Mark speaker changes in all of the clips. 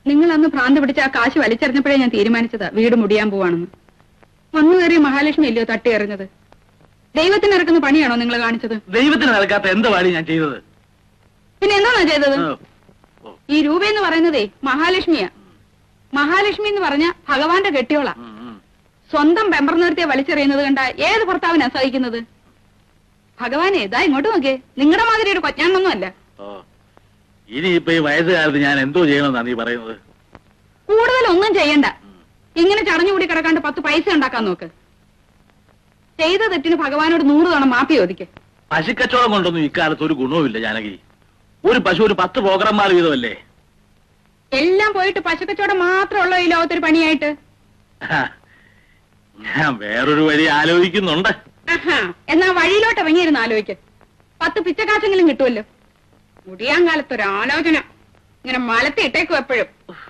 Speaker 1: നിങ്ങൾ അന്ന് ഭ്രാന്ത് പിടിച്ച ആ കാശ് വലിച്ചെറിഞ്ഞപ്പോഴേ ഞാൻ തീരുമാനിച്ചതാ വീട് മുടിയാൻ പോവാണെന്ന് വന്നു കയറിയ മഹാലക്ഷ്മി അല്ലയോ തട്ടി എറിഞ്ഞത് ദൈവത്തിന് ഇറക്കുന്ന പണിയാണോ നിങ്ങൾ കാണിച്ചത്
Speaker 2: ദൈവത്തിന് നടക്കാത്ത എന്ത് വാടി ഞാൻ ചെയ്തത്
Speaker 1: പിന്നെ എന്താണോ ചെയ്തത്
Speaker 2: ഓ,
Speaker 1: ഈ രൂപ എന്ന് പറയുന്നതേ മഹാലക്ഷ്മിയാ മഹാലക്ഷ്മി എന്ന് പറഞ്ഞ ഭഗവാന്റെ കെട്ടിയോളാ
Speaker 2: ഉം, ഉം.
Speaker 1: സ്വന്തം പെമ്പർ നിർത്തിയെ വലിച്ചെറിയുന്നത് കണ്ട ഏത് ഭർത്താവിനാ സഹിക്കുന്നത് ഭഗവാനെ ഇതാ ഇങ്ങോട്ട് നോക്കേ നിങ്ങളുടെ മാതിരി ഒരു കൊച്ചാണൊന്നും അല്ല
Speaker 2: ഓ ഇനിയിപ്പോ ഈ വയസ്സുകാലത്ത് ഞാൻ എന്തോ ചെയ്യണമെന്നാ നീ പറയുന്നത്
Speaker 1: കൂടുതൽ ഒന്നും ചെയ്യണ്ട ഇങ്ങനെ ചടഞ്ഞുകൂടി കിടക്കാണ്ട് പത്ത് പൈസ ഉണ്ടാക്കാൻ നോക്ക് ചെയ്ത തെറ്റിന് ഭഗവാനോട് നൂറ് തവണ മാപ്പി ചോദിക്ക്
Speaker 2: പശുക്കച്ചവടം കൊണ്ടൊന്നും ഇക്കാലത്ത് ഒരു ഗുണവുമില്ല ജാനകി ഒരു പശു ഒരു പത്ത് പ്രോഗ്രാംമാർ വീതമല്ലേ
Speaker 1: എല്ലാം പോയിട്ട് പശുക്കച്ചവടം മാത്രമുള്ള ഈ ലോകത്തൊരു പണിയായിട്ട്
Speaker 2: ഹാ. ഞാൻ വേറൊരു വഴി ആലോചിക്കുന്നുണ്ട്
Speaker 1: ആഹാ എന്നാ വഴിയിലോട്ട് ഇറങ്ങിയിരുന്ന് ആലോചിക്ക് പത്ത് പിച്ചക്കാശെങ്കിലും കിട്ടുമല്ലോ മുടിയാൻ കാലത്തൊരു ആലോചന ഇങ്ങനെ മലത്തി ഇട്ടേക്കും എപ്പോഴും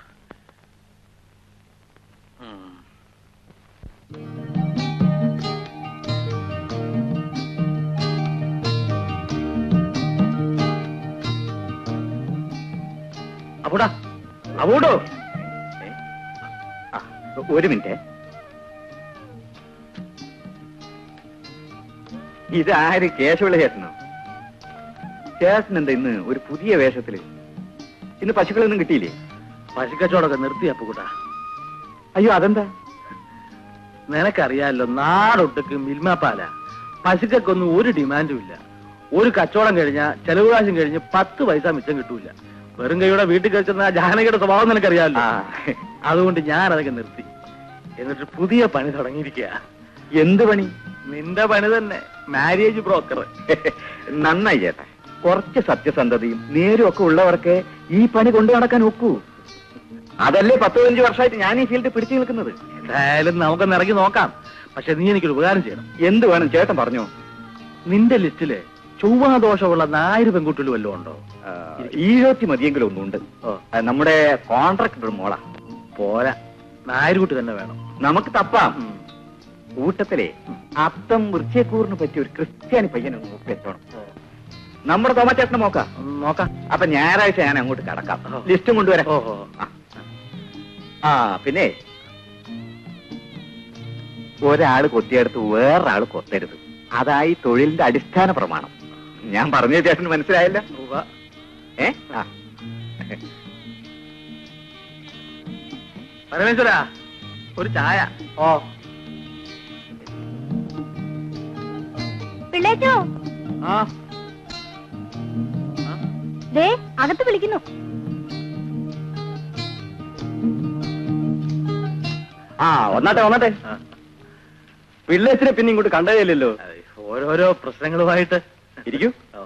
Speaker 2: ഉം.
Speaker 3: അപ്പൂടാ അപ്പൂടോ ഒരു മിനിറ്റ് ഇതാര് കേശവള ചേട്ടനോ ചേട്ടൻ എന്താ ഇന്ന് ഒരു പുതിയ വേഷത്തില് ഇന്ന് പശുക്കളൊന്നും കിട്ടിയില്ലേ
Speaker 2: പശുക്കച്ചവടമൊക്കെ നിർത്തി അപ്പുകൂട്ടാ
Speaker 3: അയ്യോ അതെന്താ
Speaker 2: നിനക്കറിയാലോ നാടൊട്ടുക്ക് മിൽമാപ്പാല പശുക്കൊന്നും ഒരു ഡിമാൻഡും ഇല്ല ഒരു കച്ചവടം കഴിഞ്ഞാൽ ചെലവ് കാശും കഴിഞ്ഞ് പത്ത് പൈസ മിച്ചം കിട്ടൂല വെറും കൈയുടെ വീട്ടിൽ കഴിച്ചെന്ന ജാനകിയുടെ സ്വഭാവം നിനക്കറിയാമല്ലോ
Speaker 3: ആ,
Speaker 2: അതുകൊണ്ട് ഞാൻ അതൊക്കെ നിർത്തി എന്നിട്ട് പുതിയ പണി തുടങ്ങിയിരിക്കുക
Speaker 3: എന്ത് പണി
Speaker 2: നിന്റെ പണി തന്നെ മാരേജ് ബ്രോക്കർ
Speaker 3: നന്നായി ചേട്ടാ കുറച്ച് സത്യസന്ധതയും നേരും ഒക്കെ ഉള്ളവർക്ക് ഈ പണി കൊണ്ടു നടക്കാൻ ഒക്കൂ അതല്ലേ പത്ത് പതിനഞ്ച് വർഷമായിട്ട് ഞാൻ ഈ ഫീൽഡ് പിടിച്ചു നിൽക്കുന്നത്
Speaker 2: എന്തായാലും നമുക്കൊന്ന് ഇറങ്ങി നോക്കാം പക്ഷെ നീ എനിക്കൊരു ഉപകാരം ചെയ്യണം
Speaker 3: എന്ത് വേണം ചേട്ടൻ പറഞ്ഞോ
Speaker 2: നിന്റെ ലിസ്റ്റില് ചൊവ്വാ ദോഷമുള്ള നാല് പെൺകുട്ടികൾ വല്ലതും ഉണ്ടോ
Speaker 3: ആ, ഈഴത്തി മതിയെങ്കിലും ഒന്നുണ്ട്
Speaker 2: ഓ
Speaker 3: ആ, നമ്മുടെ കോൺട്രാക്ടർ മോളാ
Speaker 2: പോരാ നായരുകുട്ടി തന്നെ വേണം
Speaker 3: നമുക്ക് തപ്പാം
Speaker 2: ഉം.
Speaker 3: കൂട്ടത്തിലെ അത്തം വൃശ്ചയക്കൂറിന് പറ്റിയ ഒരു ക്രിസ്ത്യാനി പയ്യനെ നോക്കി എത്തണം നമ്മുടെ തോമച്ചേട്ടനെ നോക്കാം
Speaker 2: ഒന്ന് നോക്കാം
Speaker 3: അപ്പൊ ഞായറാഴ്ച ഞാൻ അങ്ങോട്ട് കടക്കാം
Speaker 2: ഓ.
Speaker 3: ലിസ്റ്റും കൊണ്ടുവരാം
Speaker 2: ഓഹോ
Speaker 3: ആ. ആ പിന്നെ ഒരാള് കൊത്തിയെടുത്ത് വേറൊരാള് കൊത്തരുത് അതായി തൊഴിലിന്റെ അടിസ്ഥാന പ്രമാണം ഞാൻ പറഞ്ഞ ചേട്ടന് മനസ്സിലായല്ല
Speaker 2: ഉവ്വ.
Speaker 3: ഏ ആ
Speaker 2: പരമേശ്വര ഒരു ചായ
Speaker 3: ഓ
Speaker 4: പിള്ളേച്ചോ
Speaker 2: ആ
Speaker 4: ദേ അകത്ത് വിളിക്കുന്നു
Speaker 3: ആ വന്നാട്ടെ വന്നാട്ടെ
Speaker 2: ആ.
Speaker 3: പിള്ളേച്ചിനെ പിന്നെ ഇങ്ങോട്ട് കണ്ടതല്ലോ
Speaker 2: അതെ, ഓരോരോ പ്രശ്നങ്ങളുമായിട്ട്
Speaker 3: ഇരിക്കൂ
Speaker 2: ഓ.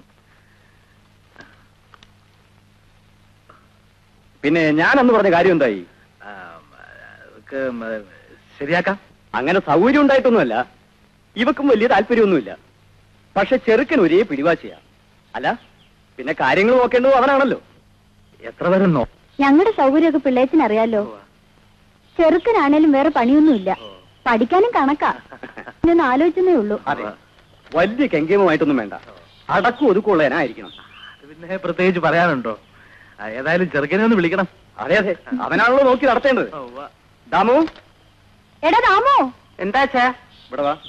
Speaker 3: പിന്നെ ഞാൻ അന്ന് പറഞ്ഞ കാര്യം എന്തായി
Speaker 2: ആ, അതൊക്കെ മ, ശരിയാക്കാം
Speaker 3: അങ്ങനെ സൗകര്യം ഉണ്ടായിട്ടൊന്നുമല്ല ഇവക്കും വലിയ താല്പര്യമൊന്നുമില്ല പക്ഷെ ചെറുക്കൻ ഒരേ പിടിവാശിയാ അല്ല പിന്നെ കാര്യങ്ങൾ നോക്കേണ്ടത് അവനാണല്ലോ
Speaker 2: എത്ര പേരും നോ
Speaker 4: ഞങ്ങളുടെ സൗകര്യമൊക്കെ പിള്ളേച്ചന് അറിയാലോ ചെറുക്കനാണേലും വേറെ പണിയൊന്നുമില്ല പഠിക്കാനും കണക്കാ ഇതൊന്ന് ആലോചിച്ചതേ ഉള്ളൂ
Speaker 3: അതെ വലിയ കെങ്കേമമായിട്ടൊന്നും വേണ്ട അടക്കും ഒതുക്കുള്ളതിനായിരിക്കണം
Speaker 2: അത് പിന്നെ പ്രത്യേകിച്ച് പറയാനുണ്ടോ ആ, ഏതായാലും ചെറുക്കനെ ഒന്ന് വിളിക്കണം
Speaker 3: അതെ അതെ അവനാണല്ലോ നോക്കി നടത്തേണ്ടത് ദാമു
Speaker 4: എടാ രാമോ
Speaker 3: എന്താ ചേ ഇവിടെ വാ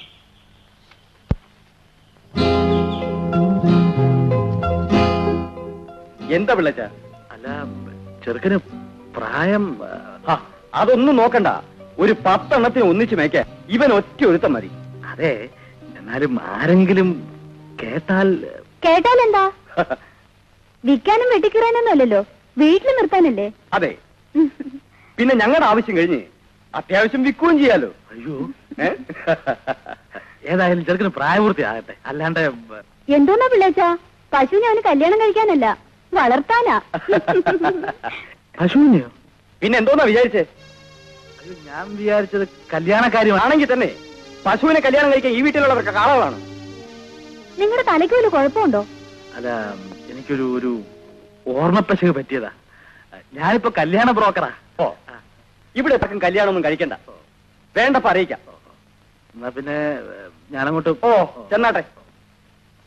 Speaker 3: എന്താ പിള്ളച്ച
Speaker 2: അല്ല ചെറുക്കന് പ്രായം ആ,
Speaker 3: അതൊന്നും നോക്കണ്ട ഒരു പത്തെണ്ണത്തിന് ഒന്നിച്ച് മേയ്ക്കാൻ ഇവൻ ഒറ്റ ഒരുത്തം മതി
Speaker 2: അതെ എന്നാലും ആരെങ്കിലും കേട്ടാൽ
Speaker 4: കേട്ടാലെന്താ വിൽക്കാനും വെട്ടിക്കീറാനൊന്നും അല്ലല്ലോ വീട്ടിൽ നിർത്താനല്ലേ
Speaker 3: അതെ പിന്നെ ഞങ്ങളുടെ ആവശ്യം കഴിഞ്ഞ് അത്യാവശ്യം വിൽക്കുകയും ചെയ്യാലോ
Speaker 2: അയ്യോ
Speaker 3: ഏ?
Speaker 2: ഏതായാലും ചെറുക്കന് പ്രായപൂർത്തി ആകട്ടെ അല്ലാണ്ട് ബ-
Speaker 4: എന്തോന്നാ പിള്ളേച്ചാ പശുവിനെ അവന് കല്യാണം കഴിക്കാനല്ല വളർത്താനാ
Speaker 2: പശുവിനെയോ
Speaker 3: പിന്നെ എന്തോന്നാ വിചാരിച്ചേ
Speaker 2: അയ്യോ ഞാൻ വിചാരിച്ചത് കല്യാണക്കാര്യമാണ്
Speaker 3: ആണെങ്കിൽ തന്നെ പശുവിനെ കല്യാണം കഴിക്കാൻ ഈ വീട്ടിലുള്ളവർക്ക് കാളകളാണ്
Speaker 4: നിങ്ങളുടെ തലയ്ക്ക് വല്ല കുഴപ്പമുണ്ടോ
Speaker 2: അല്ല എനിക്കൊരു ഒരു ഓർമ്മപ്പശക് പറ്റിയതാ ഞാനിപ്പോ കല്യാണ ബ്രോക്കറാ
Speaker 3: ഓ ഇവിടെ തക്കം കല്യാണമൊന്നും കഴിക്കണ്ട വേണ്ടപ്പ അറിയിക്കാം
Speaker 2: എന്നാ പിന്നെ ഏ, ഞാനങ്ങോട്ട്
Speaker 3: ഓ ചെന്നാട്ടെ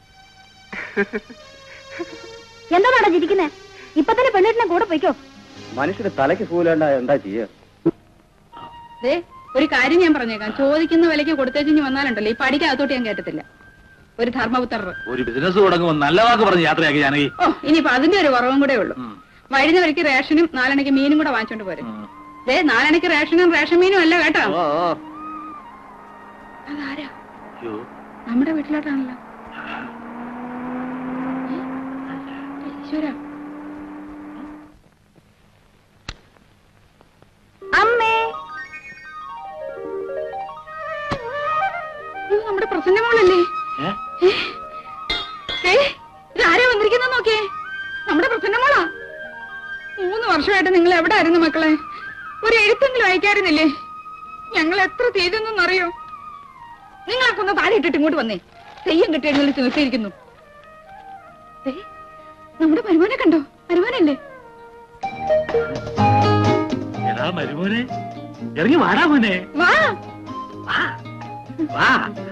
Speaker 4: എന്താണോ ചിരിക്കുന്നേ ഇപ്പൊ തന്നെ പെണ്ണിട്ടിനെ കൂടെ പൊയ്ക്കോ
Speaker 3: മനുഷ്യന് തലയ്ക്ക് സൂലാണ്ട എന്താ ചെയ്യുക
Speaker 1: ദേ ഒരു കാര്യം ഞാൻ പറഞ്ഞേക്കാം ചോദിക്കുന്ന വിലയ്ക്ക് കൊടുത്തേച്ചിഞ്ഞ് വന്നാലുണ്ടല്ലോ ഈ പടിക്കകത്തോട്ട് ഞാൻ കേട്ടത്തില്ല ഒരു ധർമ്മപുത്രർ
Speaker 2: ഒരു ബിസിനസ് തുടങ്ങുമ്പോൾ നല്ല വാക്ക് പറഞ്ഞ് യാത്രയാക്കി ജാനകി
Speaker 1: ഓ ഇനിയിപ്പോ അതിന്റെ ഒരു കുറവും കൂടെ ഉള്ളൂ
Speaker 2: ഉം.
Speaker 1: വഴുന്ന വഴിക്ക് റേഷനും നാലണയ്ക്ക് മീനും കൂടെ വാങ്ങിച്ചോണ്ട് പോരും
Speaker 2: ഉം.
Speaker 1: ദേ നാലണയ്ക്ക് റേഷനും റേഷൻ മീനും അല്ല കേട്ടോ
Speaker 2: ഓ, ഓ.
Speaker 1: അതാരാ
Speaker 2: അയ്യോ.
Speaker 1: നമ്മുടെ വീട്ടിലോട്ടാണല്ലോ ഈശ്വര
Speaker 4: അമ്മേ
Speaker 1: ഇത് നമ്മുടെ പ്രസന്ന മോളല്ലേ
Speaker 2: ഏ?
Speaker 1: ഏ ഇതാരാ വന്നിരിക്കുന്ന നോക്കിയേ നമ്മുടെ പ്രസന്ന മോളാ മൂന്ന് വർഷമായിട്ട് നിങ്ങൾ എവിടെ ആയിരുന്നു മക്കളെ ഒരു എഴുത്തെങ്കിലും അയക്കാറുന്നില്ലേ ഞങ്ങൾ എത്ര ചെയ്തെന്നറിയോ നിങ്ങളൊക്കെ ഒന്ന് താഴെ ഇട്ടിട്ട് ഇങ്ങോട്ട് വന്നേ തെയ്യം കെട്ടി എഴുന്നള്ളിച്ച് നിർത്തിയിരിക്കുന്നു ഏ, നമ്മുടെ മരുമോനെ കണ്ടോ മരുമോനല്ലേ
Speaker 2: എടാ മരുമോനെ ഇറങ്ങി വാടാ മോനെ
Speaker 1: വാ
Speaker 2: വാ വാ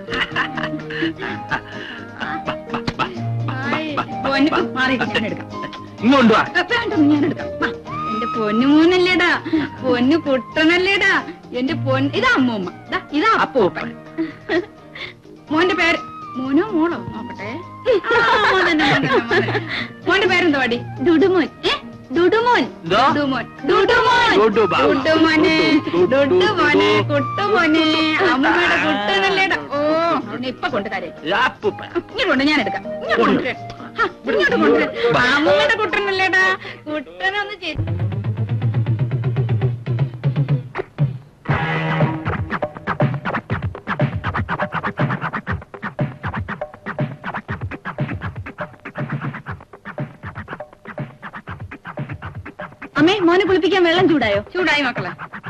Speaker 1: ആയ്, പൊന്നു മാറി ഞാൻ എടുക്കാം
Speaker 2: ഇങ്ങോട്ട് വാ
Speaker 1: വേണ്ടെന്ന് ഞാൻ എടുക്കാം വാ. എന്റെ പൊന്നു മോനല്ലേടാ പൊന്നു കുട്ടനല്ലേടാ എന്റെ പൊന്ന് ഇതാ അമ്മൂമ്മ ദാ, ഇതാ അപ്പൂപ്പൻ മോന്റെ പേര് മോനോ മോളോ നോക്കട്ടെ ആ, മോൻ തന്നെ, മോൻ തന്നെ, മോൻ തന്നെ. മോന്റെ പേരെന്താ പാടി ദുടുമോൻ ഏ ദുടുമോൻ
Speaker 2: എന്തോ?
Speaker 1: ദുടുമോൻ ദുടുമോൻ
Speaker 2: ദുഡുബാ.
Speaker 1: ദുടുമോനെ
Speaker 2: ദുഡു, ദുഡു,
Speaker 1: ദുടുമോനെ
Speaker 2: ദുഡു.
Speaker 1: കുട്ടുമോനെ അമ്മൂമ്മയുടെ കുട്ടനല്ലേടാ ഓ അവനെ ഇപ്പൊ കൊണ്ടുകാരേ
Speaker 2: അപ്പൂപ്പൻ.
Speaker 1: ഇങ്ങോട്ട് കൊണ്ട് ഞാൻ എടുക്കാം ഇങ്ങോട്ട് കൊണ്ടുവരാം ഹാ, ഇങ്ങോട്ട് കൊണ്ടുവരാം അമ്മൂമ്മയുടെ കുട്ടനല്ലേടാ കുട്ടനൊന്ന് ചെയ്ത്
Speaker 4: അമ്മേ മോനെ കുളിപ്പിക്കാൻ വെള്ളം ചൂടായോ
Speaker 1: ചൂടായി മക്കളെ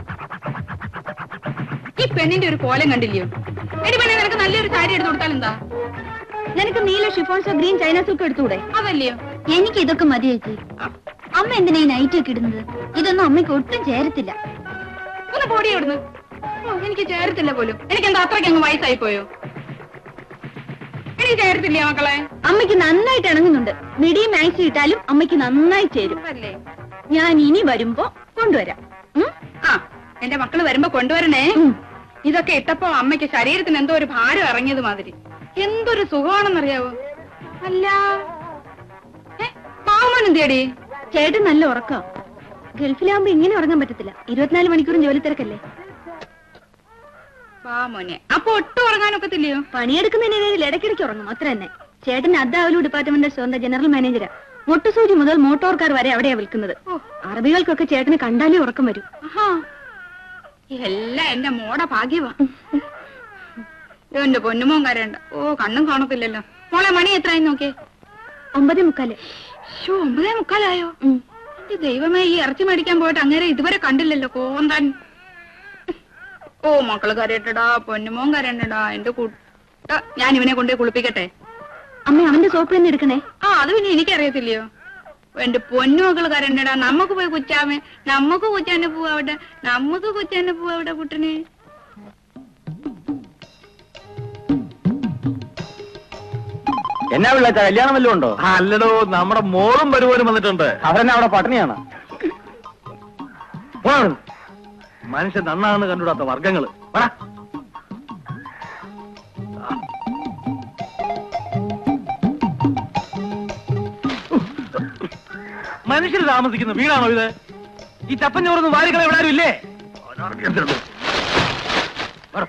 Speaker 1: ഈ പെണ്ണിന്റെ ഒരു കോലം കണ്ടില്ലയോ എടി പെണ്ണെ നിനക്ക് നല്ലൊരു സാരി എടുത്തു കൊടുത്താൽ എന്താ
Speaker 4: നിനക്ക് നീല ഷിഫോൺസോ ഗ്രീൻ ചൈന സൂക്ക് എടുത്തൂടെ
Speaker 1: അതല്ലയോ
Speaker 4: എനിക്ക് ഇതൊക്കെ മതി ചേച്ചി അമ്മ എന്തിനാ ഈ നൈറ്റ് ഒക്കെ ഇടുന്നത് ഇതൊന്നും അമ്മയ്ക്ക് ഒട്ടും ചേരത്തില്ല
Speaker 1: ഒന്ന് പൊടി ഇവിടുന്ന് ഓ, എനിക്ക് ചേരത്തില്ല പോലും എനിക്ക് എന്താ അത്രയ്ക്ക് അങ്ങ് വയസ്സായി പോയോ എനിക്ക് ചേരത്തില്ല മക്കളെ
Speaker 4: അമ്മയ്ക്ക് നന്നായിട്ട് ഇണങ്ങുന്നുണ്ട് മിടിയും മാക്സി ഇട്ടാലും അമ്മയ്ക്ക് നന്നായി ചേരും
Speaker 1: അല്ലേ
Speaker 4: ഞാൻ ഇനി വരുമ്പോ കൊണ്ടുവരാം ഉം?
Speaker 1: ആ എന്റെ മക്കള് വരുമ്പോ കൊണ്ടുവരണേ
Speaker 4: ഉം.
Speaker 1: ഇതൊക്കെ ഇട്ടപ്പോ അമ്മയ്ക്ക് ശരീരത്തിന് എന്തോ ഒരു ഭാരം ഇറങ്ങിയത് മാതിരി എന്തൊരു സുഖമാണെന്നറിയാവോ അല്ല ഏ, പാവമോൻ എന്തിയടി
Speaker 4: ചേട്ടൻ നല്ല ഉറക്കം ഗൾഫിലാവുമ്പോ ഇങ്ങനെ ഉറങ്ങാൻ പറ്റത്തില്ല ഇരുപത്തിനാല് മണിക്കൂറും ജോലി തിരക്കല്ലേ
Speaker 1: പാവമോനെ അപ്പൊ ഒട്ടും ഉറങ്ങാനൊക്കത്തില്ലയോ
Speaker 4: പണിയെടുക്കുന്നതിനിടയിൽ ഇടയ്ക്കിടയ്ക്ക് ഉറങ്ങും അത്ര തന്നെ ചേട്ടൻ അദ്ദാവലു ഡിപ്പാർട്ട്മെന്റ് സ്വന്തം ജനറൽ മാനേജരാ മുട്ടുസൂചി മുതൽ മോട്ടോർ കാർ വരെ അവിടെയാ വിൽക്കുന്നത്
Speaker 1: ഓ.
Speaker 4: അറബികൾക്കൊക്കെ ചേട്ടന് കണ്ടാലേ ഉറക്കം വരും
Speaker 1: ആഹാ എല്ലാം എന്റെ മോടെ ഭാഗ്യവാ എന്റെ പൊന്നുമോൻ കരണ്ട ഓ കണ്ണും കാണത്തില്ലല്ലോ മോളെ മണി എത്രയായി നോക്കിയേ
Speaker 4: ഒമ്പതേ മുക്കാല്
Speaker 1: ശോ ഒമ്പതേ മുക്കാലായോ
Speaker 4: ഉം.
Speaker 1: എന്റെ ദൈവമേ ഈ ഇറച്ചി മേടിക്കാൻ പോയിട്ട് അങ്ങനെ ഇതുവരെ കണ്ടില്ലല്ലോ കോന്താൻ ഓ മക്കള് കരയട്ടടാ പൊന്നുമോൻ കരയണ്ടടാ എന്റെ കുട്ട ഞാൻ ഇവനെ കൊണ്ടുപോയി കുളിപ്പിക്കട്ടെ
Speaker 4: അമ്മ അവന്റെ സോപ്പ് തന്നെ എടുക്കണേ
Speaker 1: ആ അത് പിന്നെ എനിക്കറിയത്തില്ലയോ എന്റെ പൊന്നു മക്കള് കരണ്ടടാ നമുക്ക് പോയി കുച്ചാമേ നമുക്ക് കുച്ചാനെ പോവാ അവിടെ നമുക്ക് കുച്ചാനെ പോവാ അവിടെ കുട്ടനെ
Speaker 3: എന്നാ വിളിച്ച കല്യാണം വല്ലതും ഉണ്ടോ
Speaker 2: അല്ലടോ നമ്മുടെ മോളും വരുവാനും വന്നിട്ടുണ്ട്
Speaker 3: അവരെന്നെ അവിടെ പട്ടിണിയാണ്
Speaker 2: പോണം. മനുഷ്യൻ നന്നാണെന്ന് കണ്ടുകൂടാത്ത വർഗങ്ങള് വാടാ. മനുഷ്യർ താമസിക്കുന്ന വീടാണോ ഇത് ഈ ചപ്പൻ ചോറൊന്നും വാരികളെ എവിടെ ആരും ഇല്ലേ വാ.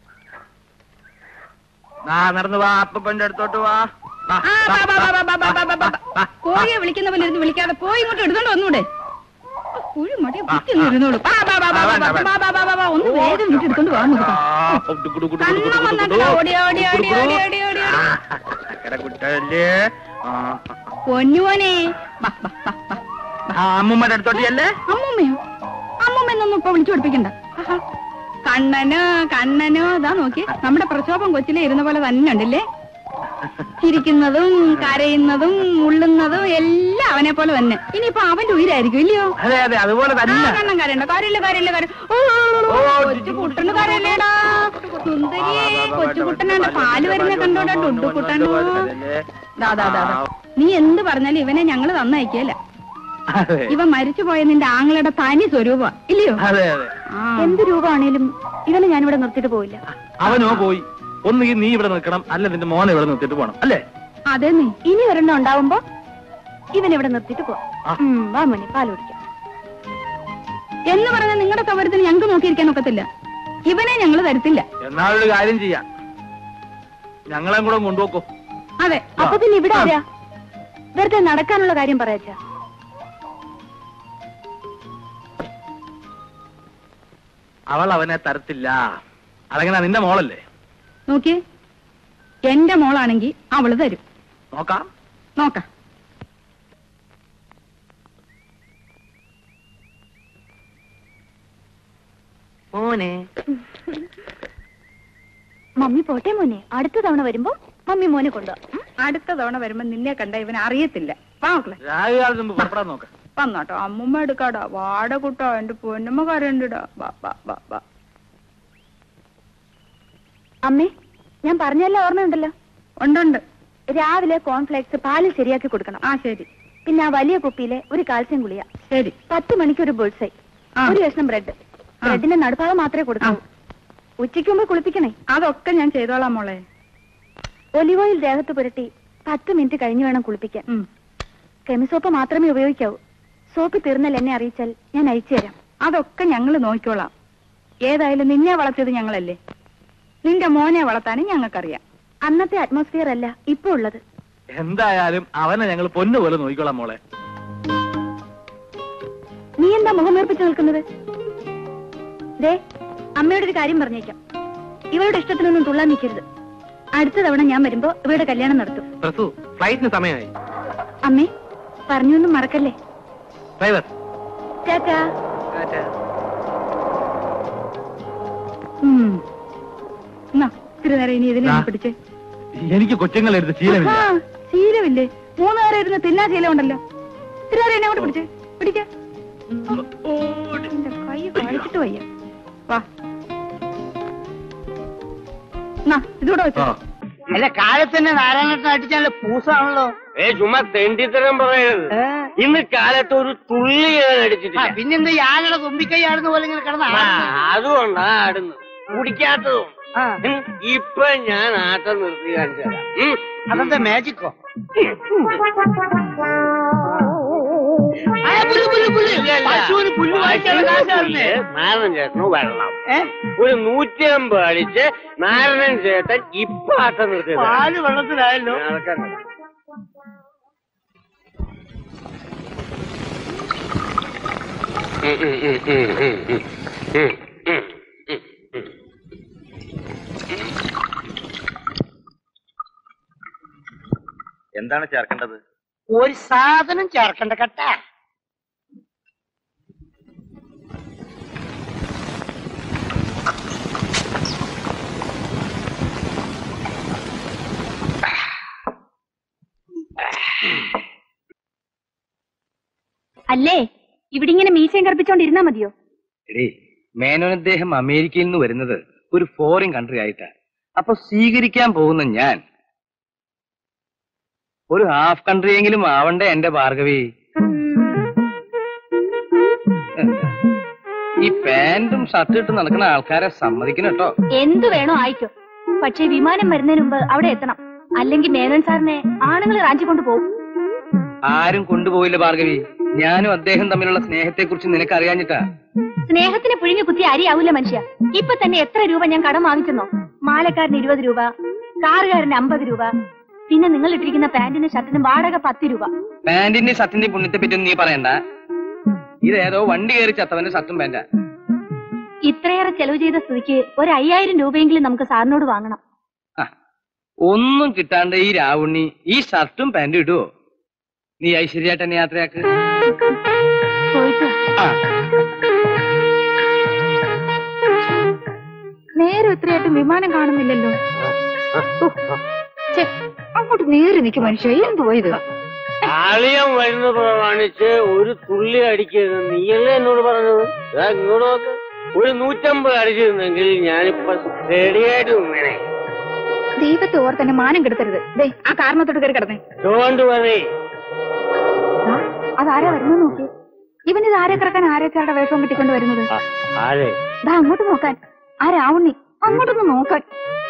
Speaker 2: ആ നടന്നു വാ അപ്പന്റെ അടുത്തോട്ട് വാ വാ,
Speaker 1: ആ, ബാ, ബാ, ബാ, ബാ, ബാ, ബാ, ബാ, ബാ, ബാ.
Speaker 2: വാ.
Speaker 1: കോഴിയെ വിളിക്കുന്ന പോലെ ഇരുന്ന് വിളിക്കാതെ പോയി ഇങ്ങോട്ട് എടുത്തോണ്ട് വന്നൂടെ കുഴി മടി കുത്തി ഇരുന്നോളൂ ബാ, ബാ, ബാ, ബാ, ബാ, ബാ, ബാ, ബാ, ബാ, ബാ, ബാ, ഒന്ന് വേഗം വീട്ടിൽ എടുത്തോണ്ട് വാ നമുക്ക് കണ്ണം വന്നിട്ടില്ല ഓടി ഓടി ഓടി ഓടി ഓടി ഓടി ഓടി
Speaker 2: കുട്ടല്ലേ
Speaker 1: പൊന്നുവനെ ബാ ബാ ബാ ബാ
Speaker 2: അമ്മൂമ്മയുടെ അടുത്തോട്ട് ചെല്ലേ
Speaker 1: അമ്മൂമ്മയോ അമ്മൂമ്മ എന്നൊന്നും ഇപ്പൊ വിളിച്ചു പഠിപ്പിക്കണ്ട ആഹാ. കണ്ണനോ കണ്ണനോ ഇതാ നോക്കി നമ്മുടെ പ്രക്ഷോഭം കൊച്ചിലെ ഇരുന്ന പോലെ തന്നെ ഉണ്ടല്ലേ ചിരിക്കുന്നതും കരയുന്നതും ഉള്ളുന്നതും എല്ലാം അവനെ പോലെ തന്നെ ഇനിയിപ്പോ അവന്റെ ഉയരായിരിക്കും ഇല്ലയോ
Speaker 2: അതെ അതെ അതുപോലെ
Speaker 1: ആ,
Speaker 2: തന്നെ
Speaker 1: കണ്ണം കരയണ്ട കാര്യമില്ല കാര്യമില്ല കാര്യം ഓ കൊച്ചു കുട്ടന് കരയല്ലേടാ സുന്ദരിയെ കൊച്ചു കുട്ടനാണ്ട് പാല് വരുന്ന കണ്ടോടാ ഡുഡു കുട്ടനോ ദാ, ദാ, ദാ, ദാ. നീ എന്ത് പറഞ്ഞാലും ഇവനെ ഞങ്ങള് തന്നയക്കല്ല
Speaker 2: അതെ
Speaker 1: ഇവ മരിച്ചു പോയ നിന്റെ ആങ്ങളുടെ തനി സ്വരൂപ ഇല്ലയോ
Speaker 2: അതെ അതെ
Speaker 1: ആ.
Speaker 4: എന്ത് രൂപമാണേലും ഇവനെ ഞാനിവിടെ നിർത്തിയിട്ട് പോയില്ല
Speaker 2: അവനോ പോയി ഒന്നുകിൽ നീ ഇവിടെ നിൽക്കണം അല്ല നിന്റെ മോനെ ഇവിടെ നിർത്തിയിട്ട് പോണം അല്ലേ
Speaker 1: അതെ നീ
Speaker 4: ഇനി ഒരെണ്ണം ഉണ്ടാവുമ്പോ ഇവൻ ഇവിടെ നിർത്തിയിട്ട് പോ
Speaker 2: ആ.
Speaker 4: ഉം, വാ മണി പാൽ കുടിക്കാം
Speaker 1: എന്ന് പറഞ്ഞ നിങ്ങളുടെ സൗകര്യത്തിന് ഞങ്ങൾക്ക് നോക്കിയിരിക്കാൻ ഒക്കത്തില്ല ഇവനെ ഞങ്ങൾ തരത്തില്ല
Speaker 2: എന്നാലൊരു കാര്യം ചെയ്യാം ഞങ്ങളെയും കൂടെ കൊണ്ടുപോക്കോ
Speaker 1: അതെ
Speaker 4: അപ്പൊ പിന്നെ ഇവിടെ ആരാ വെറുതെ നടക്കാനുള്ള കാര്യം പറയാച്ചാ
Speaker 2: അവൾ അവനെ തരത്തില്ല അതെങ്ങനെ നിന്റെ മോളല്ലേ
Speaker 1: നോക്കിയേ എന്റെ മോളാണെങ്കി അവള് തരും
Speaker 2: നോക്കാം
Speaker 1: നോക്കാം
Speaker 2: മോനെ
Speaker 4: മമ്മി പോട്ടെ മോനെ അടുത്ത തവണ വരുമ്പോ മമ്മി മോനെ കൊണ്ടുപോവാ
Speaker 1: അടുത്ത തവണ വരുമ്പോ നിന്നെ കണ്ട ഇവൻ അറിയത്തില്ല വാ മക്കളെ
Speaker 2: രാഹുകാലത്ത് മുമ്പ് പുറപ്പെടാൻ നോക്ക
Speaker 1: വന്നോട്ടോ അമ്മുമ്മ എടുക്കാടാ വാട കുട്ടോ എന്റെ പൊന്നുമ്മ കരണ്ടിടാ വാ വാ വാ വാ
Speaker 4: അമ്മേ ഞാൻ പറഞ്ഞല്ലോ ഓർമ്മയുണ്ടല്ലോ
Speaker 1: ഉണ്ടുണ്ട്
Speaker 4: രാവിലെ കോൺഫ്ലെക്സ് പാലിൽ ശരിയാക്കി കൊടുക്കണം
Speaker 1: ആ ശരി
Speaker 4: പിന്നെ ആ വലിയ കുപ്പിയിലെ ഒരു കാൽസ്യം ഗുളിയ
Speaker 1: ശരി
Speaker 4: പത്ത് മണിക്ക് ഒരു ബുൾസൈ
Speaker 1: ആ.
Speaker 4: ഒരു കഷ്ണം ബ്രെഡ് ബ്രെഡിന്റെ നടുഭാഗം മാത്രമേ കൊടുക്കാവൂ ഉച്ചയ്ക്ക് മുമ്പ് കുളിപ്പിക്കണേ
Speaker 1: അതൊക്കെ ഞാൻ ചെയ്തോളാം മോളെ
Speaker 4: ഒലിവ് ഓയിൽ ദേഹത്ത് പുരട്ടി പത്ത് മിനിറ്റ് കഴിഞ്ഞ് വേണം കുളിപ്പിക്കാൻ
Speaker 1: ഉം.
Speaker 4: കെമിസോപ്പ് മാത്രമേ ഉപയോഗിക്കാവൂ സോപ്പ് തീർന്നാൽ എന്നെ അറിയിച്ചാൽ ഞാൻ അയച്ചു തരാം
Speaker 1: അതൊക്കെ ഞങ്ങൾ നോക്കിക്കോളാം ഏതായാലും നിന്നെ വളർത്തിയത് ഞങ്ങളല്ലേ നിന്റെ മോനെ വളർത്താനും ഞങ്ങൾക്കറിയാം
Speaker 4: അന്നത്തെ അറ്റ്മോസ്ഫിയർ അല്ല ഇപ്പൊ ഉള്ളത്
Speaker 2: എന്തായാലും അവനെ ഞങ്ങൾ പൊന്നു പോലെ നോക്കിക്കോളാം മോളെ
Speaker 4: നീ എന്താ മുഖമേർപ്പിച്ച് നിൽക്കുന്നത് ദേ അമ്മയോട് ഒരു കാര്യം പറഞ്ഞേക്കാം ഇവളുടെ ഇഷ്ടത്തിനൊന്നും തുള്ളാൻ നിൽക്കരുത് അടുത്ത തവണ ഞാൻ വരുമ്പോ ഇവരുടെ കല്യാണം നടത്തും
Speaker 2: പ്രസു ഫ്ലൈറ്റിന് സമയമായി
Speaker 4: അമ്മേ പറഞ്ഞൊന്നും മറക്കല്ലേ
Speaker 2: ഡ്രൈവർ
Speaker 4: ചാച്ചാ
Speaker 1: ഉം. എന്നാ, ഇത്തിരി നേരം ഇനി ഇതിനെ ഒന്ന്
Speaker 2: ആ.
Speaker 1: പിടിച്ചേ
Speaker 2: എനിക്ക് കൊച്ചുങ്ങളെ എടുത്ത് ശീലമില്ല
Speaker 1: ആഹാ, ശീലമില്ലേ മൂന്ന് നേരം ഇരുന്ന് തിന്നാ ശീലം ഉണ്ടല്ലോ ഇത്തിരി നേരം എന്നെ അങ്ങോട്ട് പിടിച്ചേ പിടിക്ക എന്റെ കൈ കാണിച്ചിട്ട് വയ്യ വാ എന്നാ, ഇതൂടെ വെച്ചോ
Speaker 2: ആ.
Speaker 5: അല്ല കാലത്തന്നെ നാരായണേട്ടൻ അടിച്ചാൽ പൂസാണല്ലോ
Speaker 6: ഏ ചുമ്മാ തെണ്ടിത്തരം പറയരുത് ഇന്ന് കാലത്ത് ഒരു തുള്ളി ഞാൻ
Speaker 5: ആ,
Speaker 6: അടിച്ചിട്ടില്ല
Speaker 5: പിന്നെന്താ ഈ ആനയുടെ തുമ്പിക്കൈ ആടുന്ന പോലെ ഇങ്ങനെ കിടന്ന
Speaker 6: ആ, അതുകൊണ്ടാ ആടുന്നു കുടിക്കാത്തതും
Speaker 5: ആ.
Speaker 6: ഉം, ഇപ്പൊ ഞാൻ ആട്ടം നിർത്തി കാണിച്ചു തരാം ഉം.
Speaker 5: അതെന്താ മാജിക്കോ ആ, പുല്ല്, പുല്ല്, പുല്ല്.
Speaker 6: ഇല്ലല്ല.
Speaker 5: പശുവിന് പുല്ല് വാങ്ങിക്കാനുള്ള കാശായിരുന്നേ.
Speaker 6: നാരായണൻ ചേട്ടന് വെള്ളം
Speaker 5: ഏ?
Speaker 6: ഒരു നൂറ്റി അമ്പത് അടിച്ച് നാരായണൻ ചേട്ടൻ ഇപ്പൊ ആട്ടം നിർത്തി തരാം.
Speaker 5: പാല് വെള്ളത്തിലായല്ലോ
Speaker 6: നടക്കണ്ട. ഉം, ഉം, ഉം, ഉം, ഉം, ഉം, ഉം, ഉം, ഉം, ഉം.
Speaker 3: എന്താണ് ചേർക്കേണ്ടത്
Speaker 5: ഒരു സാധനം ചേർക്കണ്ട കട്ട
Speaker 4: അല്ലേ ഇവിടെ ഇങ്ങനെ മീശയും കറുപ്പിച്ചോണ്ടിരുന്നാ മതിയോ
Speaker 7: എടേ മേനോൻ അദ്ദേഹം അമേരിക്കയിൽ നിന്ന് വരുന്നത് ഒരു ഫോറിൻ കൺട്രി ആയിട്ടാ അപ്പൊ സ്വീകരിക്കാൻ പോകുന്ന ഞാൻ ഒരു ഹാഫ് കൺട്രി എങ്കിലും ആവണ്ടേ എന്റെ ഭാർഗവി ഈ പാന്റും ഷർട്ട് ഇട്ട് നടക്കുന്ന ആൾക്കാരെ സമ്മതിക്കണം കേട്ടോ
Speaker 4: എന്തു വേണോ ആയിക്കോ പക്ഷേ വിമാനം വരുന്നതിന് മുമ്പ് അവിടെ എത്തണം അല്ലെങ്കിൽ മേനോൻ സാറിനെ ആണുങ്ങൾ റാഞ്ചി കൊണ്ടുപോകും
Speaker 7: ആരും കൊണ്ടുപോയില്ല ഭാർഗവി ഞാനും അദ്ദേഹം തമ്മിലുള്ള സ്നേഹത്തെ കുറിച്ച് നിനക്ക് അറിയാഞ്ഞിട്ടാ
Speaker 4: സ്നേഹത്തിന് പുഴിഞ്ഞു കുത്തി അരിയാവൂല മനുഷ്യ ഇപ്പൊ തന്നെ എത്ര രൂപ ഞാൻ കടം വാങ്ങിച്ചെന്നോ മാലക്കാരന് ഇരുപത് രൂപ കാറുകാരന് അമ്പത് രൂപ പിന്നെ നിങ്ങൾ ഇട്ടിരിക്കുന്ന പാന്റിനും ഷർട്ടിനും വാടക പത്ത് രൂപ
Speaker 7: പാന്റിന്റെ ഷർട്ടിന്റെ പുണ്യത്തെ പറ്റി നീ പറയണ്ട ഇതേതോ വണ്ടി കയറി ചത്തവന്റെ ഷർട്ടും പാന്റാ
Speaker 4: ഇത്രയേറെ ചെലവ് ചെയ്ത സ്ഥിതിക്ക് ഒരു അയ്യായിരം രൂപയെങ്കിലും നമുക്ക് സാറിനോട് വാങ്ങണം
Speaker 7: ആ, ഒന്നും കിട്ടാണ്ട് ഈ രാവുണ്ണി ഈ ഷർട്ടും പാന്റും ഇടുവോ നീ ഐശ്വര്യായിട്ട് എന്നെ യാത്രയാക്ക്
Speaker 4: പോയിട്ട് വാ.
Speaker 7: ആ
Speaker 1: നേരെ ഇത്രയായിട്ടും വിമാനം കാണുന്നില്ലല്ലോ ഛെ, അങ്ങോട്ട് നേരെ നിൽക്കും മനുഷ്യ എന്തുവാ ഇത്
Speaker 6: ആളിയം വരുന്നത് പ്രമാണിച്ച് ഒരു തുള്ളി അടിക്കരുത് നീയല്ലേ എന്നോട് പറഞ്ഞത് ദാ ഇങ്ങോട്ട് നോക്ക് ഒരു നൂറ്റമ്പത് അടിച്ചിരുന്നെങ്കിൽ ഞാനിപ്പൊ റെഡിയായിട്ട് നിന്നേനെ
Speaker 1: ദൈവത്തെ ഓർ തന്നെ മാനം കെടുത്തരുത് ദേ ആ കാരണത്തോട്ട് കയറി കിടന്നേ
Speaker 6: ഡോണ്ട് വറി
Speaker 4: അതാരാ വരുന്നത് നോക്കി ഇവൻ ഇത് ആരെ കിടക്കാൻ ആരൊക്കെയുടെ വേഷവും കിട്ടിക്കൊണ്ട് വരുന്നത്
Speaker 6: ആ, ആരെ
Speaker 4: ദാ അങ്ങോട്ട് നോക്കാൻ ആ രാവണി അങ്ങോട്ടൊന്ന് നോക്കാൻ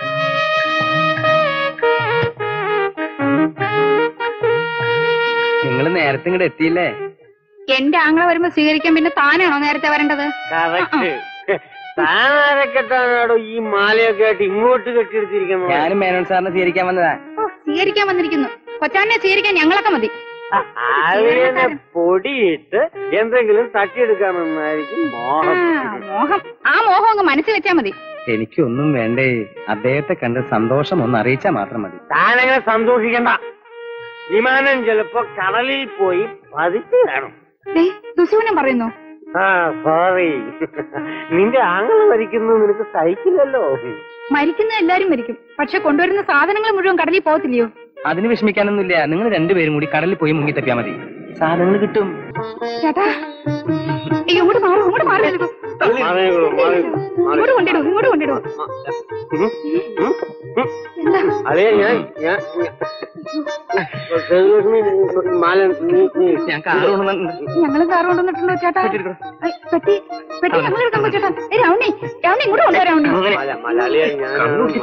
Speaker 7: നിങ്ങൾ നേരത്തെ ഇങ്ങോട്ട് എത്തിയില്ലേ
Speaker 1: എന്റെ ആങ്ങളെ വരുമ്പോ സ്വീകരിക്കാൻ പിന്നെ താനാണോ നേരത്തെ വരേണ്ടത്
Speaker 6: കറക്റ്റ് താനാരൊക്കെത്താനാടോ ഈ മാലയൊക്കെ ആയിട്ട് ഇങ്ങോട്ട് കെട്ടിയെടുത്തിരിക്കുന്നത്
Speaker 7: ഞാനും മേനോൻ സാറിനെ സ്വീകരിക്കാൻ വന്നതാ
Speaker 1: ഓ സ്വീകരിക്കാൻ വന്നിരിക്കുന്നു കൊച്ചാനെ സ്വീകരിക്കാൻ ഞങ്ങളൊക്കെ മതി
Speaker 6: അതിനെ പൊടിയിട്ട് എന്തെങ്കിലും തട്ടിയെടുക്കാമെന്നായിരിക്കും
Speaker 1: ആ,
Speaker 6: മോഹം
Speaker 1: മോഹം ആ മോഹം അങ്ങ് മനസ്സിൽ വെച്ചാ മതി
Speaker 7: എനിക്കൊന്നും വേണ്ടേ അദ്ദേഹത്തെ കണ്ട് സന്തോഷം ഒന്ന് അറിയിച്ചാൽ മാത്രം മതി
Speaker 6: താനങ്ങനെ സന്തോഷിക്കണ്ട വിമാനം ചിലപ്പോ കടലിൽ പോയി പതിച്ചു കാണും
Speaker 1: ദേ, സുശീവനം പറയുന്നു
Speaker 6: ആ സോറി നിന്റെ ആങ്ങള് മരിക്കുന്നത് നിനക്ക് സഹിക്കില്ലല്ലോ
Speaker 1: മരിക്കുന്ന എല്ലാരും മരിക്കും പക്ഷെ കൊണ്ടുവരുന്ന സാധനങ്ങൾ മുഴുവൻ കടലിൽ പോകത്തില്ലയോ
Speaker 7: അതിന് വിഷമിക്കാനൊന്നുമില്ല നിങ്ങൾ രണ്ടുപേരും കൂടി കടലിൽ പോയി മുങ്ങി തപ്പിയാ മതി സാധനങ്ങൾ കിട്ടും
Speaker 1: ചേട്ടാ അയ്യോ ഇങ്ങോട്ട് മാറും ഇങ്ങോട്ട് മാറി
Speaker 6: മാറിക്കോളൂ, മാറിക്കോളൂ,
Speaker 1: ഇങ്ങോട്ട് കൊണ്ടിടും ഇങ്ങോട്ട് കൊണ്ടിടും
Speaker 6: ഉം, ഉം, ഉം.
Speaker 1: എന്താ
Speaker 6: അതെ ഞാൻ ഞാൻ ശ്രീലക്ഷ്മി മാല നീ നീ
Speaker 7: ഞാൻ കാറ് കൊണ്ടുവന്നിട്ടുണ്ട്
Speaker 1: ഞങ്ങള് കാർ കൊണ്ടുവന്നിട്ടുണ്ടോ ചേട്ടാ
Speaker 7: പെട്ടിയെടുക്കണോ?
Speaker 1: ഐ, പെട്ടി പെട്ടി ഞങ്ങൾ എടുക്കാൻ പോ ചേട്ടാ ഏ രാവണി രാവണി ഇങ്ങോട്ട് കൊണ്ടുവരാ രാവണി
Speaker 6: മല മലയാളിയാ ഞാൻ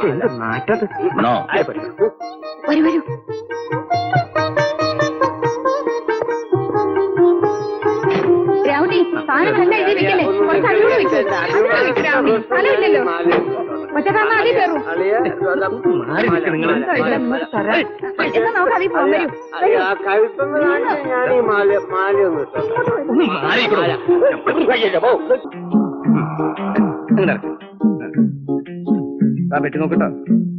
Speaker 1: വരൂ വരൂ രാവണി സാധനങ്ങളെല്ലാം ഇതിൽ വെക്കല്ലേ കുറച്ച് അതിലൂടെ വെക്കൂ അതിലൂടെ വെക്കൂ രാവണി സ്ഥലമില്ലല്ലോ ഒറ്റക്കാ അതിൽ കയറൂ
Speaker 7: മാറി നിൽക്ക് നിങ്ങള്.
Speaker 1: എന്നാ നമുക്ക് അതിൽ പോകാൻ വരൂ വരൂ
Speaker 6: ആ കഴുത്തൊന്ന് കാണിച്ച് ഞാൻ ഈ മാല മാല ഒന്ന് ഇട്ടോ.
Speaker 7: ഒന്ന് മാറിക്കോളൂ. ഇങ്ങട് ഇറക്ക്. ദാ പെട്ടി നോക്കട്ടോ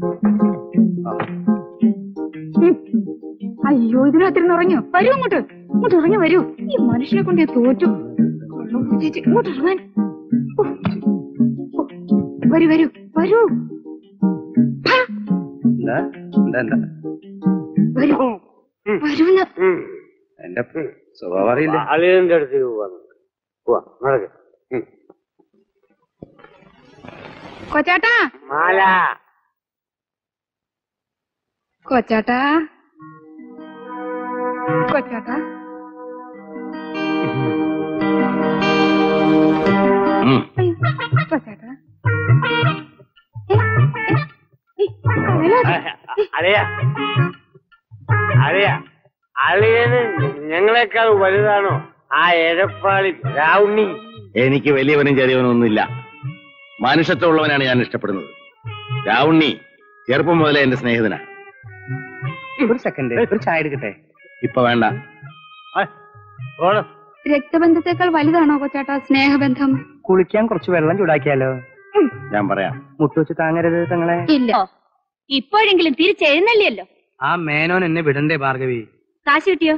Speaker 1: ഉം. അയ്യോ ഇതിനകത്തിരുന്ന് ഉറങ്ങോ വരൂ അങ്ങോട്ട് ഇങ്ങോട്ട് ഇറങ്ങി വരൂ ഈ മനുഷ്യനെ കൊണ്ട് ഞാൻ തോറ്റു കള്ളം കുടിച്ചേച്ച് ഇങ്ങോട്ട് ഇറങ്ങാൻ ഓ. ഓ. വരൂ വരൂ വരൂ ഹാ,
Speaker 7: എന്താ എന്താ എന്താ
Speaker 1: വരൂ വരൂന്ന്
Speaker 6: ഉം.
Speaker 7: എന്റെ സ്വഭാവം അറിയില്ലേ
Speaker 6: അളിയന്റെ അടുത്തേക്ക് പോവാ പോവാ നടക്ക് ഉം.
Speaker 1: കൊച്ചാട്ടാ
Speaker 6: മാല
Speaker 1: കൊച്ചാട്ടാ കൊച്ചാട്ടാ
Speaker 7: ഉം.
Speaker 1: അയ്യോ, കൊച്ചാട്ടാ ഏ, ഏ, ഏ, അയലാ,
Speaker 6: അളിയ അളിയ അളിയന് ഞങ്ങളെക്കാൾ വലുതാണോ ആ എഴപ്പാളി രാവുണ്ണി
Speaker 2: എനിക്ക് വലിയവനും ചെറിയവനും ഒന്നുമില്ല മനുഷ്യത്വമുള്ളവനാണ് ഞാൻ ഇഷ്ടപ്പെടുന്നത് രാവുണ്ണി ചെറുപ്പം മുതലേ എന്റെ സ്നേഹിതനാ
Speaker 7: ഒരു സെക്കൻഡ് ഒരു ചായ എടുക്കട്ടെ
Speaker 2: ഇപ്പൊ വേണ്ട
Speaker 6: ഓണം
Speaker 1: രക്തബന്ധത്തെക്കാൾ വലുതാണോ കൊച്ചാട്ടാ സ്നേഹബന്ധം
Speaker 7: കുളിക്കാൻ കുറച്ച് വെള്ളം ചൂടാക്കിയാലോ
Speaker 2: ഞാൻ പറയാം
Speaker 7: മുട്ടുവെച്ച് താങ്ങരുത് തങ്ങളെ
Speaker 1: ഇല്ല
Speaker 4: ഇപ്പോഴെങ്കിലും തിരിച്ചെഴുന്നള്ളിയല്ലോ
Speaker 7: ആ മേനോൻ എന്നെ വിടണ്ടേ ഭാർഗവി
Speaker 4: കാശ് കിട്ടിയോ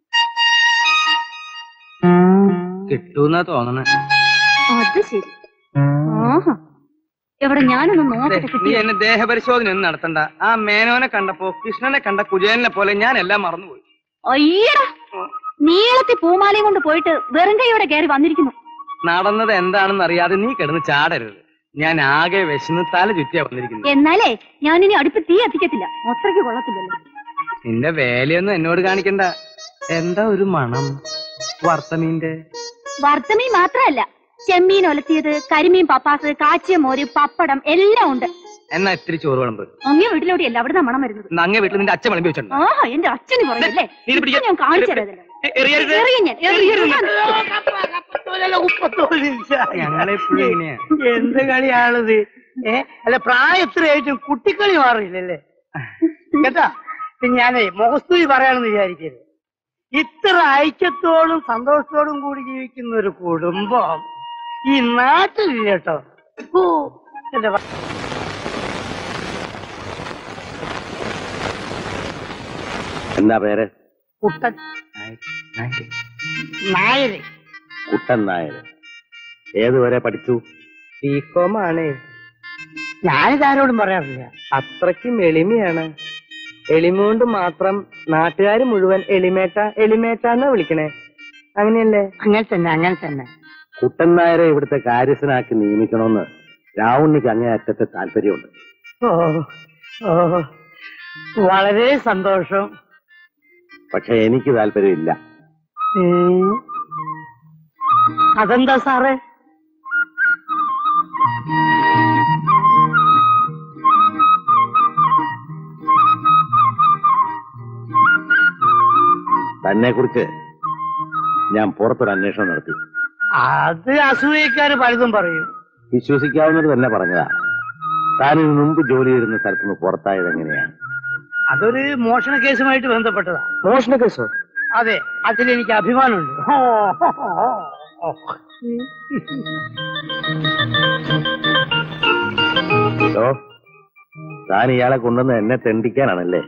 Speaker 7: കിട്ടൂന്നാ തോന്നണേ
Speaker 4: അത് ശരി ആഹാ എവിടെ ഞാനൊന്ന്
Speaker 7: ദേ,
Speaker 4: നോക്കട്ടെ
Speaker 7: നീ
Speaker 4: കിട്ടിയോ
Speaker 7: എന്നെ ദേഹപരിശോധന ഒന്നും നടത്തണ്ട ആ മേനോനെ കണ്ടപ്പോ കൃഷ്ണനെ കണ്ട കുജേലിനെ പോലെ ഞാൻ എല്ലാം മറന്നുപോയി
Speaker 4: അയ്യടാ നീളത്തി പൂമാലയും കൊണ്ട് പോയിട്ട് വെറും കൈയോടെ കയറി വന്നിരിക്കുന്നു
Speaker 7: നടന്നത് എന്താണെന്ന് അറിയാതെ നീ കിടന്ന് ചാടരുത് ഞാൻ ആകെ വിശന്ന് തല ചുറ്റിയാ വന്നിരിക്കുന്നത്
Speaker 4: എന്നാലേ ഞാനിനി അടുപ്പ് തീ കത്തിക്കത്തില്ല അത്രയ്ക്ക് കൊള്ളത്തില്ലല്ലോ
Speaker 7: നിന്റെ വേലയൊന്നും എന്നോട് കാണിക്കണ്ട എന്താ ഒരു മണം വർത്തമീന്റെ
Speaker 4: വറുത്തമീൻ മാത്രമല്ല ചെമ്മീൻ ഒലത്തിയത് കരിമീൻ പപ്പാസ് കാച്ചിയ മോര് പപ്പടം എല്ലാം ഉണ്ട്
Speaker 7: എന്നാ ഇത്തിരി ചോറ് വിളമ്പ്
Speaker 4: അങ്ങേ വീട്ടിലോട്ട് അല്ല അവിടെ മണം വരുന്നത്
Speaker 7: ഇന്ന് അങ്ങേ വീട്ടിൽ നിന്റെ അച്ഛൻ വിളമ്പി വെച്ചിട്ടുണ്ട്
Speaker 4: ആഹാ എന്റെ അച്ഛന് പറയല്ലേ
Speaker 7: നീ ഇത് പിടിക്ക.
Speaker 4: ഇപ്പൊ ഞാൻ കാണിച്ചു തരാമല്ലോ
Speaker 7: എറിയരുത്.
Speaker 4: എറിയും ഞാൻ എറിയും.
Speaker 7: ഞങ്ങളെ എപ്പോഴും ഇങ്ങനെയാ
Speaker 5: എന്ത് കളിയാണിത് ഏ അല്ല പ്രായം എത്രയായിട്ടും കുട്ടിക്കളി മാറിയില്ലല്ലേ കേട്ടാ പിന്നെ ഞാനേ മുഖസ്തുതി പറയാണെന്ന് വിചാരിക്കരുത് ഇത്ര ഐക്യത്തോടും സന്തോഷത്തോടും കൂടി ജീവിക്കുന്ന ഒരു കുടുംബം ഈ നാട്ടിലില്ല കേട്ടോ ഓ എന്റെ ഭ-
Speaker 2: എന്താ പേര്
Speaker 5: കുട്ടൻ നായര്
Speaker 2: കുട്ടൻ നായർ ഏതുവരെ പഠിച്ചു
Speaker 7: ബികോം ആണ്
Speaker 5: ഞാനിതാരോടും പറയാറില്ല
Speaker 7: അത്രയ്ക്കും എളിമയാണ് എളിമ കൊണ്ട് മാത്രം നാട്ടുകാർ മുഴുവൻ എളിമേട്ട എളിമേട്ട എന്നാ വിളിക്കണേ അങ്ങനെയല്ലേ
Speaker 5: അങ്ങനെ തന്നെ അങ്ങനെ തന്നെ
Speaker 2: കുട്ടൻ നായരെ ഇവിടുത്തെ കാര്യസ്ഥനാക്കി നിയമിക്കണമെന്ന് രാവുണ്ണിക്ക് അങ്ങേയറ്റത്തെ താല്പര്യമുണ്ട്
Speaker 5: ഓ ഓ വളരെ സന്തോഷം
Speaker 2: പക്ഷെ എനിക്ക് താല്പര്യമില്ല
Speaker 5: ഏ? അതെന്താ സാറേ
Speaker 2: തന്നെ കുറിച്ച് ഞാൻ പുറത്തൊരു അന്വേഷണം നടത്തി
Speaker 5: അത് അസൂയക്കാര് പലതും പറയും
Speaker 2: വിശ്വസിക്കാവുന്നത് തന്നെ പറഞ്ഞതാ താൻ ഇതിനു മുമ്പ് ജോലി ചെയ്തിരുന്ന സ്ഥലത്തുനിന്ന് പുറത്തായത് എങ്ങനെയാണ്
Speaker 5: അതൊരു മോഷണ കേസുമായിട്ട് ബന്ധപ്പെട്ടതാ
Speaker 7: മോഷണ കേസോ
Speaker 5: അതെ അതിലെനിക്ക് അഭിമാനമുണ്ട് ഓ, ഓ, ഓ, ഓ.
Speaker 2: ഹലോ താൻ ഇയാളെ കൊണ്ടുവന്ന് എന്നെ തെണ്ടിക്കാനാണല്ലേ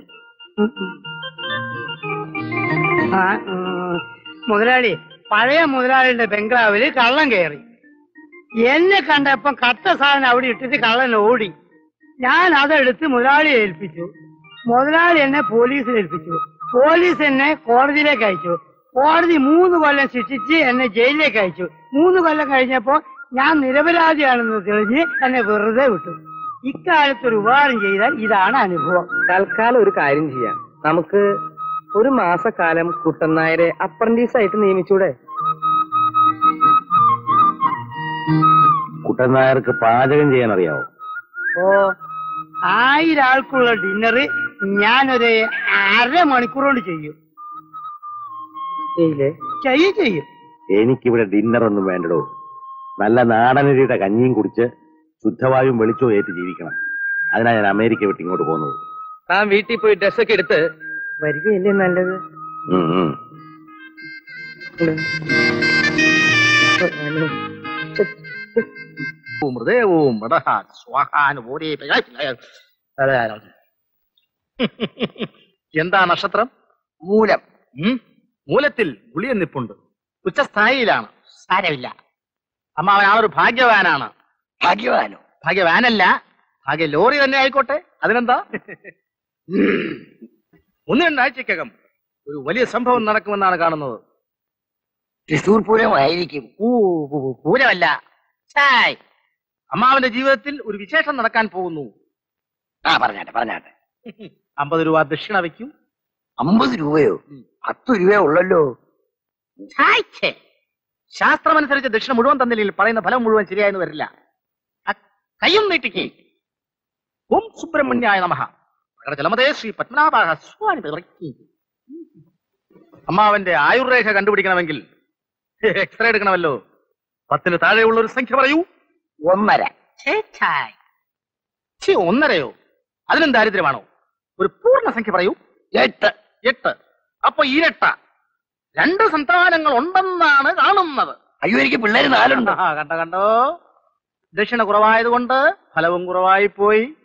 Speaker 5: ആ, ഉം. മുതലാളി പഴയ മുതലാളിയുടെ ബംഗ്ലാവില് കള്ളൻ കയറി എന്നെ കണ്ടപ്പം കത്ത സാധനം അവിടെ ഇട്ടിട്ട് കള്ളൻ ഓടി ഞാൻ അതെടുത്ത് മുതലാളിയെ ഏൽപ്പിച്ചു മുതലാളി എന്നെ പോലീസിൽ ഏൽപ്പിച്ചു പോലീസ് എന്നെ കോടതിയിലേക്ക് അയച്ചു കോടതി മൂന്ന് കൊല്ലം ശിക്ഷിച്ച് എന്നെ ജയിലിലേക്ക് അയച്ചു മൂന്ന് കൊല്ലം കഴിഞ്ഞപ്പോ ഞാൻ നിരപരാധിയാണെന്ന് തെളിഞ്ഞ് എന്നെ വെറുതെ വിട്ടു ഇക്കാലത്ത് ഒരു ഉപകാരം ചെയ്താൽ ഇതാണ് അനുഭവം
Speaker 7: തൽക്കാലം ഒരു കാര്യം ചെയ്യാം നമുക്ക് ഒരു മാസക്കാലം കുട്ടൻ നായരെ അപ്രന്റീസ് ആയിട്ട് നിയമിച്ചൂടെ
Speaker 2: കുട്ടൻ നായർക്ക് പാചകം ചെയ്യാൻ അറിയാവോ
Speaker 5: ഓ ആയിരം ആൾക്കുള്ള ഡിന്നർ ഞാനൊരു അരമണിക്കൂർ കൊണ്ട് ചെയ്യും
Speaker 7: ഇല്ലേ
Speaker 5: ചെയ്യും ചെയ്യും
Speaker 2: എനിക്കിവിടെ ഡിന്നർ ഒന്നും വേണ്ടടോ നല്ല നാടനരിയുടെ കഞ്ഞിയും കുടിച്ച് ശുദ്ധവായും വെളിച്ചവും ഏറ്റ് ജീവിക്കണം അതിനാ ഞാൻ അമേരിക്ക വിട്ട് ഇങ്ങോട്ട് പോകുന്നത്
Speaker 7: താൻ വീട്ടിൽ പോയി ഡ്രസ്സൊക്കെ എടുത്ത് വരികയല്ലേ നല്ലത്
Speaker 2: ഉം, ഉം.
Speaker 3: മൃദേവും സ്വാഹാനുഭൂതി എന്താ നക്ഷത്രം മൂലം ഉം? മൂലത്തിൽ ഗുളിയൻ നിപ്പുണ്ട് ഉച്ചസ്ഥായിയിലാണ് സാരമില്ല അമ്മാവൻ ആ ഒരു ഭാഗ്യവാനാണ് ഭാഗ്യവാനോ ഭാഗ്യവാനല്ല ഭാഗ്യ ലോറി തന്നെ ആയിക്കോട്ടെ അതിനെന്താ ഒന്ന് രണ്ടാഴ്ചക്കകം ഒരു വലിയ സംഭവം നടക്കുമെന്നാണ് കാണുന്നത് തൃശൂർ പൂരമായിരിക്കും പൂരമല്ല ഛായ്. അമ്മാവന്റെ ജീവിതത്തിൽ ഒരു വിശേഷം നടക്കാൻ പോകുന്നു
Speaker 8: ആ പറഞ്ഞാട്ടെ പറഞ്ഞാട്ടെ
Speaker 3: അമ്പത് രൂപ ദക്ഷിണ വയ്ക്കും
Speaker 8: അമ്പത് രൂപയോ പത്ത് രൂപയോ ഉള്ളല്ലോ
Speaker 3: ഛായ്, ഛേ. ശാസ്ത്രമനുസരിച്ച് ദക്ഷിണ മുഴുവൻ തന്നില്ലെങ്കിൽ പറയുന്ന ഫലം മുഴുവൻ ശരിയായെന്ന് വരില്ല അ- കയ്യും നീട്ടിക്ക് ഓം സുബ്രഹ്മണ്യായ നമഃ ജലമതേ ശ്രീ പത്മനാഭാഹ സ്വാമി പിറക്കി. അമ്മാവന്റെ ആയുർരേഖ കണ്ടുപിടിക്കണമെങ്കിൽ എക്സ്റേ എടുക്കണമല്ലോ പത്തിന് താഴെയുള്ള ഒരു സംഖ്യ പറയൂ
Speaker 8: ഒന്നര
Speaker 3: ഛേ, ഛായ്. ഛേ, ഒന്നരയോ അതിനും ദാരിദ്ര്യമാണോ ഒരു പൂർണ്ണ സംഖ്യ പറയൂ
Speaker 8: എട്ട്
Speaker 3: എട്ട് അപ്പൊ ഇരട്ട രണ്ട് സന്താനങ്ങൾ ഉണ്ടെന്നാണ് കാണുന്നത്
Speaker 8: അയ്യോ എനിക്ക് പിള്ളേര് നാലുണ്ട്
Speaker 3: ആ, കണ്ടോ കണ്ടോ ദക്ഷിണ കുറവായതുകൊണ്ട് ഫലവും കുറവായി പോയി